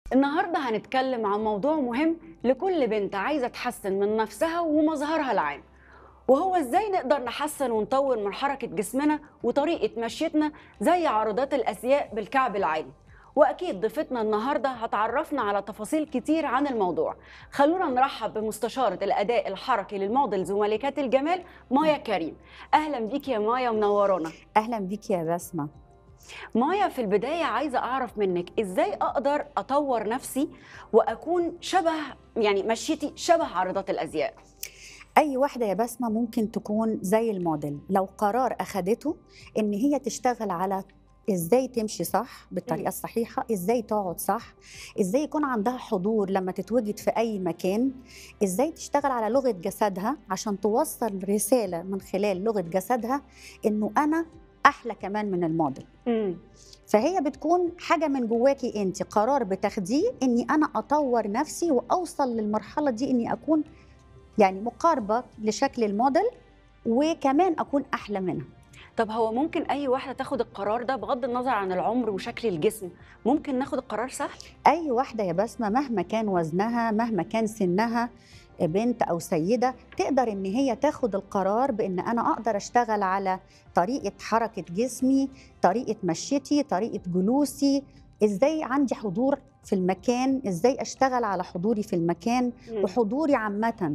النهارده هنتكلم عن موضوع مهم لكل بنت عايزه تحسن من نفسها ومظهرها العام وهو ازاي نقدر نحسن ونطور من حركه جسمنا وطريقه مشيتنا زي عروضات الازياء بالكعب العالي واكيد ضيفتنا النهارده هتعرفنا على تفاصيل كتير عن الموضوع خلونا نرحب بمستشاره الاداء الحركي للموديلز وملكات الجمال مايا كريم اهلا بيك يا مايا منورانا اهلا بيك يا بسمه مايا في البداية عايزة أعرف منك إزاي أقدر أطور نفسي وأكون شبه يعني مشيتي شبه عارضات الأزياء اي واحده يا بسمه ممكن تكون زي الموديل لو قرار اخدته ان هي تشتغل على ازاي تمشي صح بالطريقه مم. الصحيحه ازاي تقعد صح ازاي يكون عندها حضور لما تتواجد في اي مكان ازاي تشتغل على لغه جسدها عشان توصل رساله من خلال لغه جسدها انه انا احلى كمان من الموديل مم. فهي بتكون حاجه من جواكي انت قرار بتاخديه اني انا اطور نفسي واوصل للمرحله دي اني اكون يعني مقاربه لشكل الموديل وكمان اكون احلى منها طب هو ممكن أي واحدة تاخد القرار ده بغض النظر عن العمر وشكل الجسم ممكن ناخد القرار سهل؟ اي واحده يا بسمه مهما كان وزنها مهما كان سنها بنت او سيده تقدر ان هي تاخد القرار بان انا اقدر اشتغل على طريقه حركه جسمي طريقه مشيتي طريقه جلوسي ازاي عندي حضور في المكان ازاي اشتغل على حضوري في المكان مم. وحضوري عامة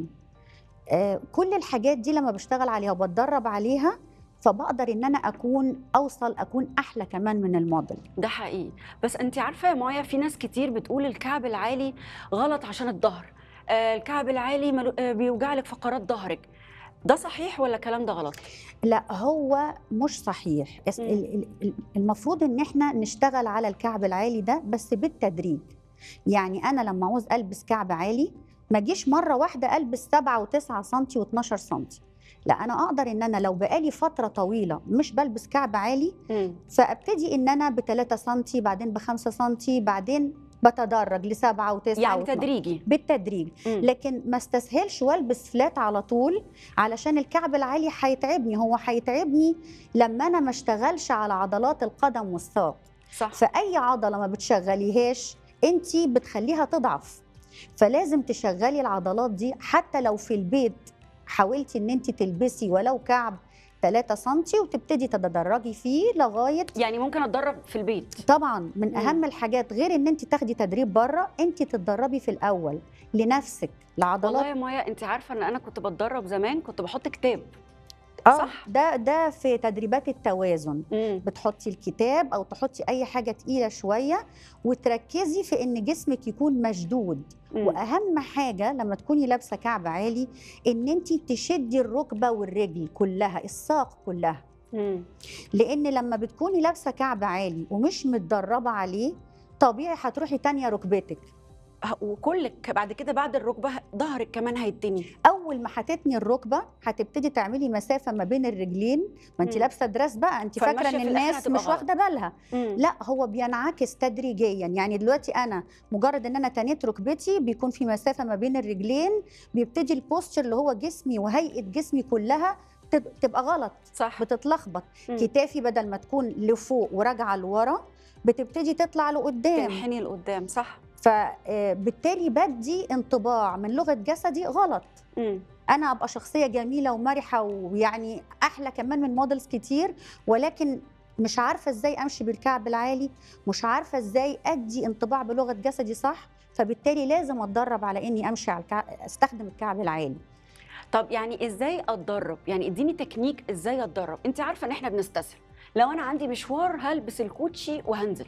آه، كل الحاجات دي لما بشتغل عليها وبتدرب عليها فبقدر ان انا اكون اوصل اكون احلى كمان من الموديل ده حقيقي بس أنت عارفة يا مايا في ناس كتير بتقول الكعب العالي غلط عشان الظهر آه الكعب العالي ملو- آه بيوجع لك فقرات ظهرك ده صحيح ولا الكلام ده غلط؟ لا هو مش صحيح اس- مم. ال- ال- ال- المفروض ان احنا نشتغل على الكعب العالي ده بس بالتدريج يعني انا لما عاوز البس كعب عالي ما اجيش مره واحده البس 7 و9 سم و12 سم لا انا اقدر ان انا لو بقالي فتره طويله مش بلبس كعب عالي مم. فابتدي ان انا ب 3 سم بعدين ب 5 سم بعدين بتدرج ل 7 و9 يعني تدريجي بالتدريج مم. لكن ما استسهلش والبس فلات على طول علشان الكعب العالي هيتعبني هو هيتعبني لما انا ما اشتغلش على عضلات القدم والساق صح فاي عضله ما بتشغليهاش انت بتخليها تضعف فلازم تشغلي العضلات دي حتى لو في البيت حاولتي ان انت تلبسي ولو كعب 3 سم وتبتدي تتدرجي فيه لغايه يعني ممكن اتدرب في البيت طبعا من مم. اهم الحاجات غير ان انت تاخدي تدريب بره انت تتدربي في الاول لنفسك والله لعضلات يا مايا انت عارفه ان انا كنت بتدرب زمان كنت بحط كتاب اه صح. ده ده في تدريبات التوازن مم. بتحطي الكتاب او تحطي اي حاجه تقيله شويه وتركزي في ان جسمك يكون مشدود مم. واهم حاجه لما تكوني لابسه كعب عالي ان انت تشدي الركبه والرجل كلها الساق كلها مم. لان لما بتكوني لابسه كعب عالي ومش متدربه عليه طبيعي هتروحي تانية ركبتك ه- وكل ك- بعد كده بعد الركبه ظهرك كمان هيتني اول ما هتتني الركبه هتبتدي تعملي مسافه ما بين الرجلين ما انت مم. لابسه دراس بقى انت فاكره فالمشية ان في الآخر الناس هتبقى مش غلط. واخده بالها مم. لا هو بينعكس تدريجيا يعني دلوقتي انا مجرد ان انا تنيت ركبتي بيكون في مسافه ما بين الرجلين بيبتدي البوستشر اللي هو جسمي وهيئه جسمي كلها تب- تبقى غلط صح بتتلخبط مم. كتافي بدل ما تكون لفوق وراجعه لورا بتبتدي تطلع لقدام تنحني لقدام صح فبالتالي بدي انطباع من لغه جسدي غلط مم. انا ابقى شخصيه جميله ومرحه ويعني احلى كمان من موديلز كتير ولكن مش عارفه ازاي امشي بالكعب العالي مش عارفه ازاي ادي انطباع بلغه جسدي صح فبالتالي لازم اتدرب على اني امشي على الكعب استخدم الكعب العالي طب يعني ازاي اتدرب يعني اديني تكنيك ازاي اتدرب انت عارفه ان احنا بنستسهل لو انا عندي مشوار هلبس الكوتشي وهنزل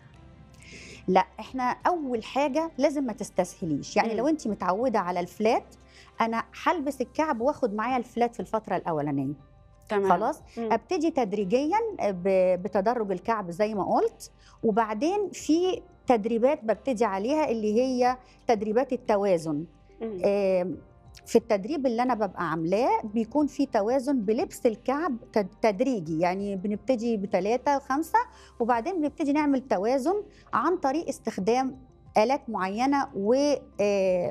لا احنا اول حاجه لازم ما تستسهليش يعني مم. لو انت متعوده على الفلات انا هلبس الكعب واخد معايا الفلات في الفتره الاولانيه تمام خلاص مم. ابتدي تدريجيا ب- بتدرج الكعب زي ما قلت وبعدين في تدريبات ببتدي عليها اللي هي تدريبات التوازن مم. آم، في التدريب اللي انا ببقى عاملاه بيكون في توازن بلبس الكعب تد- تدريجي يعني بنبتدي بثلاثة وخمسة وبعدين بنبتدي نعمل توازن عن طريق استخدام آلات معينة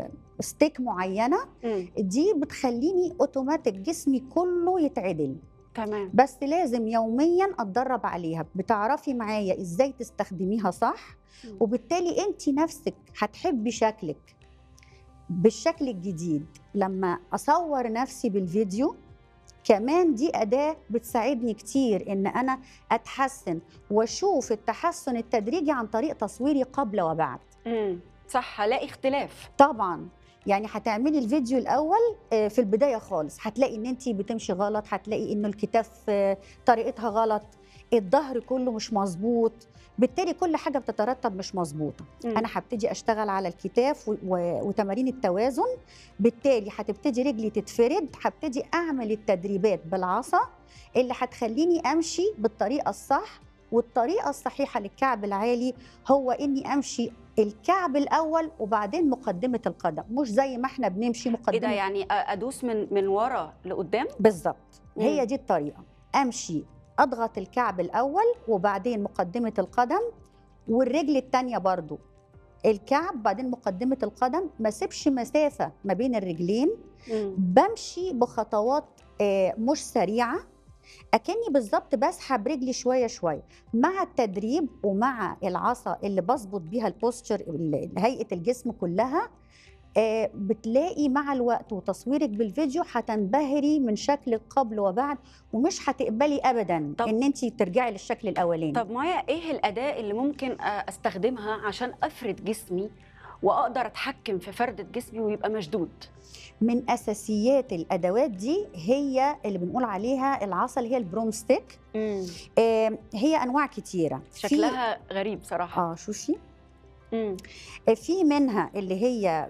وستيك معينة مم. دي بتخليني اوتوماتيك جسمي كله يتعدل تمام بس لازم يوميا اتدرب عليها بتعرفي معايا ازاي تستخدميها صح مم. وبالتالي انت نفسك هتحبي شكلك بالشكل الجديد لما اصور نفسي بالفيديو كمان دي أداة بتساعدني كتير إن أنا أتحسن وأشوف التحسن التدريجي عن طريق تصويري قبل وبعد مم. صح هلاقي اختلاف طبعا يعني هتعملي الفيديو الاول آه، في البدايه خالص هتلاقي ان انت بتمشي غلط هتلاقي ان الكتاف آه، طريقتها غلط الظهر كله مش مظبوط بالتالي كل حاجه بتترتب مش مظبوطه مم. انا هبتدي اشتغل على الكتاف و- و- وتمارين التوازن بالتالي هتبتدي رجلي تتفرد هبتدي اعمل التدريبات بالعصا اللي هتخليني امشي بالطريقه الصح والطريقه الصحيحه للكعب العالي هو اني امشي الكعب الاول وبعدين مقدمه القدم مش زي ما احنا بنمشي ايه ده مقدمه يعني أ- ادوس من من ورا لقدام بالظبط مم. هي دي الطريقه امشي اضغط الكعب الاول وبعدين مقدمه القدم والرجل الثانيه برضو الكعب بعدين مقدمه القدم ما سيبش مسافه ما بين الرجلين مم. بمشي بخطوات آه، مش سريعه اكني بالظبط بسحب رجلي شويه شويه مع التدريب ومع العصا اللي بظبط بيها البوستشر ال- هيئه الجسم كلها آه، بتلاقي مع الوقت وتصويرك بالفيديو هتنبهري من شكلك قبل وبعد ومش هتقبلي ابدا طب- ان انت ترجعي للشكل الاولاني طب مايا ايه الاداه اللي ممكن أ- استخدمها عشان افرد جسمي واقدر اتحكم في فرده جسمي ويبقى مشدود من اساسيات الادوات دي هي اللي بنقول عليها العصا اللي هي البروم ستيك آه، هي انواع كتيره في- شكلها غريب صراحه اه شوشي مم. في منها اللي هي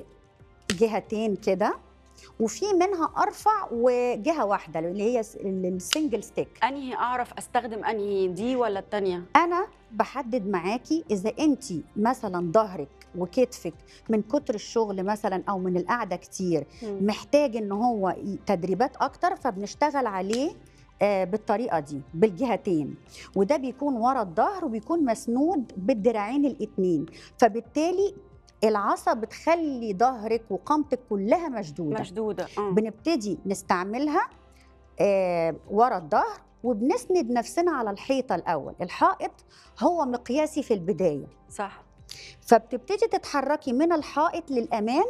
بجهتين كده وفي منها ارفع وجهه واحده اللي هي س- السنجل ستيك انهي اعرف استخدم انهي دي ولا التانية انا بحدد معاكي اذا انت مثلا ظهرك وكتفك من كتر الشغل مثلا او من القعده كتير مم. محتاج ان هو ي- تدريبات اكتر فبنشتغل عليه آه، بالطريقه دي بالجهتين وده بيكون ورا الظهر وبيكون مسنود بالدراعين الاتنين فبالتالي العصا بتخلي ظهرك وقامتك كلها مشدوده مشدوده اه بنبتدي نستعملها آه، ورا الظهر وبنسند نفسنا على الحيطه الاول الحائط هو مقياسي في البدايه صح فبتبتدي تتحركي من الحائط للامام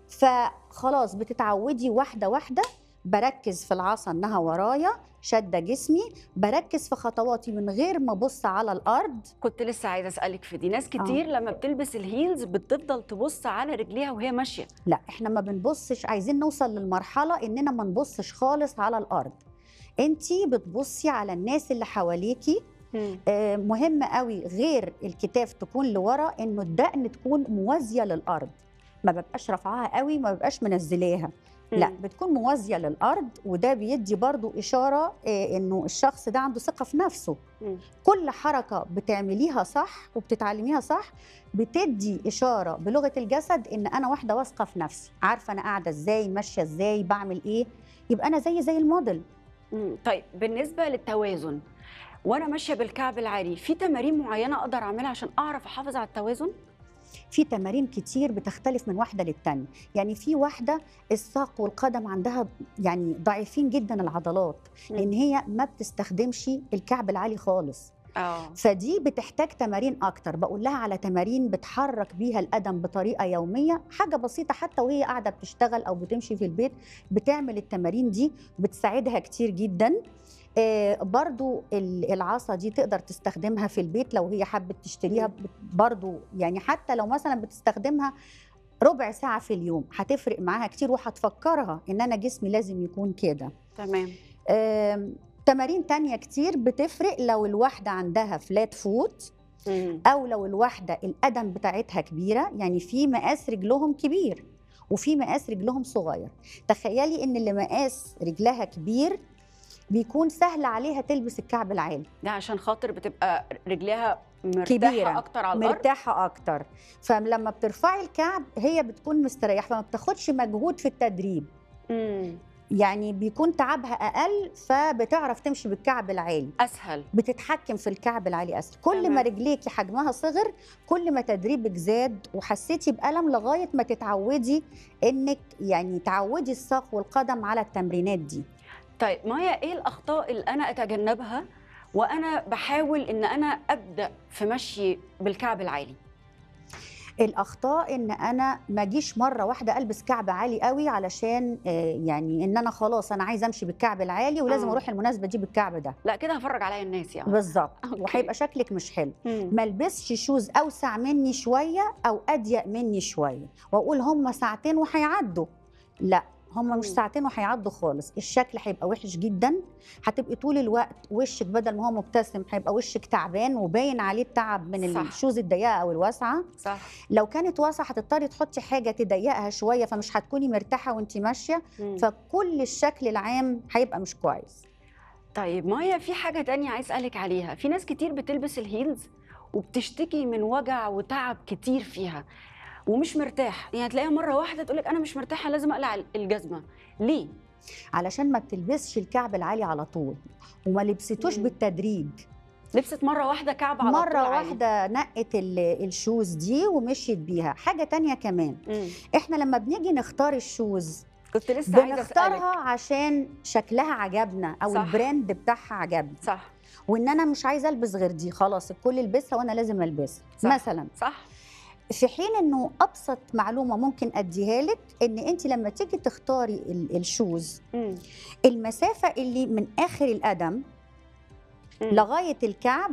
فخلاص بتتعودي واحده واحده بركز في العصا انها ورايا شاده جسمي بركز في خطواتي من غير ما ابص على الارض كنت لسه عايزه اسالك في دي ناس كتير لما بتلبس الهيلز بتفضل تبص على رجليها وهي ماشيه لا احنا ما بنبصش عايزين نوصل للمرحله اننا ما نبصش خالص على الارض انتي بتبصي على الناس اللي حواليكي مم. آه، مهم قوي غير الكتاف تكون لورا انه الدقن تكون موازيه للارض ما ببقاش رافعاها قوي ما ببقاش منزلاها لا مم. بتكون موازيه للارض وده بيدي برضو اشاره آه، انه الشخص ده عنده ثقه في نفسه مم. كل حركه بتعمليها صح وبتتعلميها صح بتدي اشاره بلغه الجسد ان انا واحده واثقه في نفسي عارفه انا قاعده ازاي ماشيه ازاي بعمل ايه يبقى انا زي زي الموديل مم. طيب بالنسبه للتوازن وانا ماشيه بالكعب العالي في تمارين معينه اقدر اعملها عشان اعرف احافظ على التوازن في تمارين كتير بتختلف من واحده للتانيه يعني في واحده الساق والقدم عندها يعني ضعيفين جدا العضلات مم. لان هي ما بتستخدمش الكعب العالي خالص اه فدي بتحتاج تمارين اكتر بقول لها على تمارين بتحرك بيها القدم بطريقه يوميه حاجه بسيطه حتى وهي قاعده بتشتغل او بتمشي في البيت بتعمل التمارين دي بتساعدها كتير جدا آه، برضو ال- العصا دي تقدر تستخدمها في البيت لو هي حابة تشتريها مم. بت- برضو يعني حتى لو مثلا بتستخدمها ربع ساعة في اليوم هتفرق معاها كتير وهتفكرها ان انا جسمي لازم يكون كده تمام آم، تمارين تانية كتير بتفرق لو الواحدة عندها فلات فوت مم. أو لو الواحدة القدم بتاعتها كبيرة يعني في مقاس رجلهم كبير وفي مقاس رجلهم صغير تخيلي إن اللي مقاس رجلها كبير بيكون سهل عليها تلبس الكعب العالي ده عشان خاطر بتبقى رجليها مرتاحه كبيرة، اكتر على الارض مرتاحة أكتر فلما بترفعي الكعب هي بتكون مستريحة فما بتاخدش مجهود في التدريب مم. يعني بيكون تعبها أقل فبتعرف تمشي بالكعب العالي اسهل بتتحكم في الكعب العالي اسهل كل تمام. ما رجليكي حجمها صغر كل ما تدريبك زاد وحسيتي بالم لغايه ما تتعودي انك يعني تعودي الساق والقدم على التمرينات دي طيب مايا ايه الاخطاء اللي انا اتجنبها وانا بحاول ان انا ابدا في مشي بالكعب العالي الاخطاء ان انا ما اجيش مره واحده البس كعب عالي قوي علشان آه، يعني ان انا خلاص انا عايزه امشي بالكعب العالي ولازم آه. اروح المناسبه دي بالكعب ده لا كده هفرج عليا الناس يعني بالظبط أوكي. وهيبقى شكلك مش حلو مم. ما البسش شوز اوسع مني شويه او اضيق مني شويه واقول هم ساعتين وهيعدوا لا هم مش مم. ساعتين وهيعدوا خالص الشكل هيبقى وحش جدا هتبقي طول الوقت وشك بدل ما هو مبتسم هيبقى وشك تعبان وباين عليه التعب من صح. الشوز الضيقه او الواسعه صح لو كانت واسعه هتضطري تحطي حاجه تضيقها شويه فمش هتكوني مرتاحه وانت ماشيه مم. فكل الشكل العام هيبقى مش كويس طيب مايا في حاجة تانية عايز أسألك عليها في ناس كتير بتلبس الهيلز وبتشتكي من وجع وتعب كتير فيها ومش مرتاح يعني تلاقيها مرة واحدة تقولك أنا مش مرتاحة لازم أقلع الجزمة ليه؟ علشان ما بتلبسش الكعب العالي على طول وما لبستوش مم. بالتدريج لبست مرة واحدة كعب على طول مرة عالي. واحدة نقت ال- الشوز دي ومشيت بيها حاجة تانية كمان مم. احنا لما بنيجي نختار الشوز كنت لسه عايزة بنختارها أسألك عشان شكلها عجبنا او صح. البراند بتاعها عجبنا صح وان انا مش عايزه البس غير دي خلاص الكل يلبسها وانا لازم البسها صح. مثلا صح في حين انه ابسط معلومه ممكن اديها لك ان انت لما تيجي تختاري ال- الشوز مم. المسافه اللي من اخر القدم مم. لغايه الكعب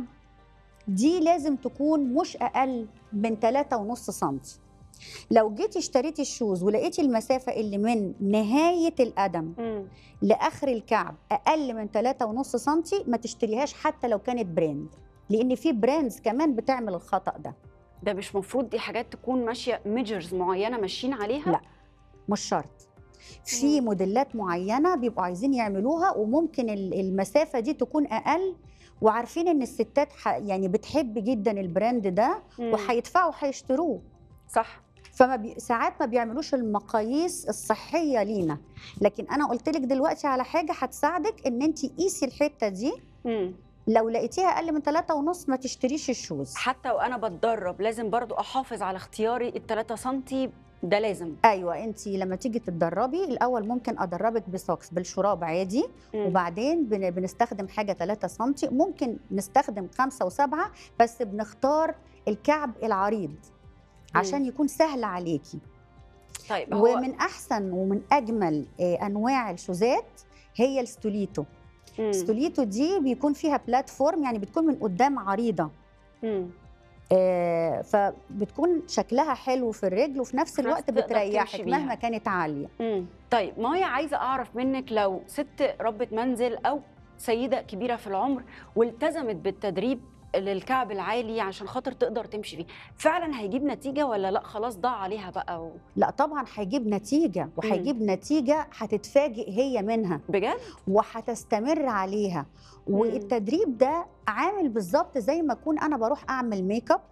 دي لازم تكون مش اقل من 3.5 سم لو جيتي اشتريتي الشوز ولقيتي المسافه اللي من نهايه القدم مم. لاخر الكعب اقل من 3.5 سم ما تشتريهاش حتى لو كانت براند لان في براندز كمان بتعمل الخطا ده ده مش مفروض دي حاجات تكون ماشية ميجرز معينة ماشيين عليها؟ لا. مش شرط في مم. موديلات معينه بيبقوا عايزين يعملوها وممكن ال- المسافه دي تكون اقل وعارفين ان الستات ح- يعني بتحب جدا البراند ده مم. وهيدفعوا هيشتروه صح فما بي... ساعات ما بيعملوش المقاييس الصحيه لينا لكن انا قلت لك دلوقتي على حاجه هتساعدك ان انت قيسي الحته دي مم. لو لقيتيها اقل من 3 ونص ما تشتريش الشوز حتى وأنا بتدرب لازم برضو أحافظ على اختياري التلاتة سنتي ده لازم ايوه انت لما تيجي تتدربي الاول ممكن ادربك بسوكس بالشراب عادي مم. وبعدين بن... بنستخدم حاجه 3 سم ممكن نستخدم 5 و7 بس بنختار الكعب العريض عشان يكون سهل عليكي طيب هو ومن احسن ومن اجمل آه، انواع الشوزات هي الستوليتو مم. ستوليتو دي بيكون فيها بلاتفورم يعني بتكون من قدام عريضه مم. آه، فبتكون شكلها حلو في الرجل وفي نفس في نفس الوقت تقدر بتريحك تمشي بيها. مهما كانت عاليه مم. طيب مايا عايزه اعرف منك لو ست ربة منزل او سيده كبيره في العمر والتزمت بالتدريب للكعب العالي عشان خاطر تقدر تمشي فيه فعلا هيجيب نتيجه ولا لا خلاص ضاع عليها بقى و... لا طبعا هيجيب نتيجه وهيجيب نتيجه هتتفاجئ هي منها بجد وهتستمر عليها والتدريب ده عامل بالظبط زي ما اكون انا بروح اعمل ميك اب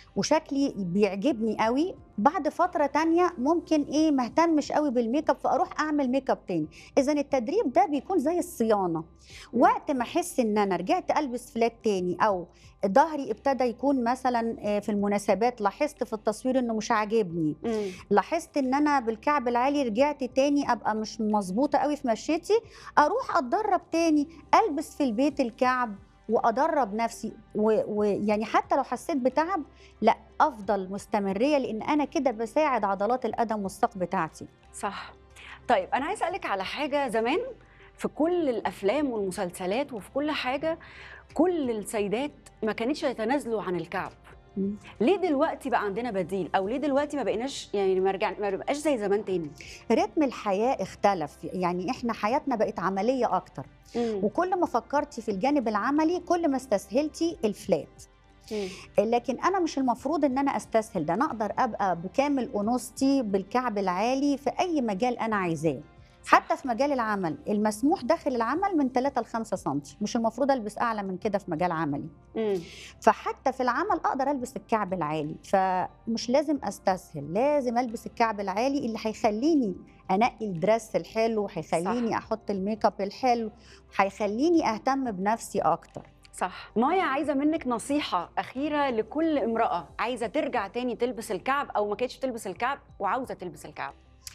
وشكلي بيعجبني قوي بعد فتره تانية ممكن ايه مهتمش قوي بالميك اب فاروح اعمل ميك اب تاني اذا التدريب ده بيكون زي الصيانه وقت ما احس ان انا رجعت البس فلات تاني او ظهري ابتدى يكون مثلا آه، في المناسبات لاحظت في التصوير انه مش عاجبني مم. لاحظت ان انا بالكعب العالي رجعت تاني ابقى مش مظبوطه قوي في مشيتي اروح اتدرب تاني البس في البيت الكعب وادرب نفسي ويعني حتى لو حسيت بتعب لا افضل مستمريه لان انا كده بساعد عضلات القدم والساق بتاعتي صح طيب انا عايزه اسالك على حاجه زمان في كل الافلام والمسلسلات وفي كل حاجه كل السيدات ما كانتش يتنازلوا عن الكعب مم. ليه دلوقتي بقى عندنا بديل او ليه دلوقتي ما بقيناش يعني ما رجع ما بقاش زي زمان تاني رتم الحياه اختلف يعني احنا حياتنا بقت عمليه اكتر مم. وكل ما فكرتي في الجانب العملي كل ما استسهلتي الفلات مم. لكن انا مش المفروض ان انا استسهل ده انا اقدر ابقى بكامل انوثتي بالكعب العالي في اي مجال انا عايزاه حتى في مجال العمل المسموح داخل العمل من 3 ل 5 سم مش المفروض البس اعلى من كده في مجال عملي مم. فحتى في العمل اقدر البس الكعب العالي فمش لازم استسهل لازم البس الكعب العالي اللي هيخليني انقي الدرس الحلو هيخليني احط الميك اب الحلو هيخليني اهتم بنفسي اكتر صح مايا عايزه منك نصيحه اخيره لكل امراه عايزه ترجع تاني تلبس الكعب او ما كانتش تلبس الكعب وعاوزه تلبس الكعب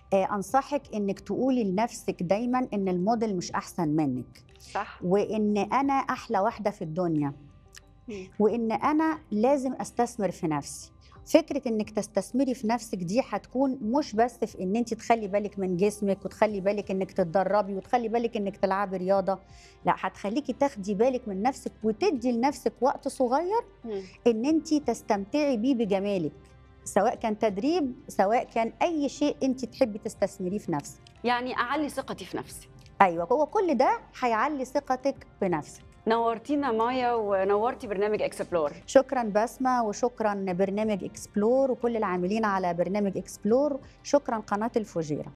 آه، انصحك انك تقولي لنفسك دايما ان الموديل مش احسن منك صح وان انا احلى واحده في الدنيا وان انا لازم استثمر في نفسي فكره انك تستثمري في نفسك دي هتكون مش بس في ان انت تخلي بالك من جسمك وتخلي بالك انك تتدربي وتخلي بالك انك تلعبي رياضه لا هتخليكي تاخدي بالك من نفسك وتدي لنفسك وقت صغير مم. ان انت تستمتعي بيه بجمالك سواء كان تدريب سواء كان اي شيء انت تحبي تستثمريه في نفسك يعني اعلي ثقتي في نفسي ايوه هو كل ده هيعلي ثقتك بنفسك نورتينا مايا ونورتي برنامج اكسبلور شكرا بسمة وشكرا برنامج اكسبلور وكل العاملين على برنامج اكسبلور شكرا قناة الفجيرة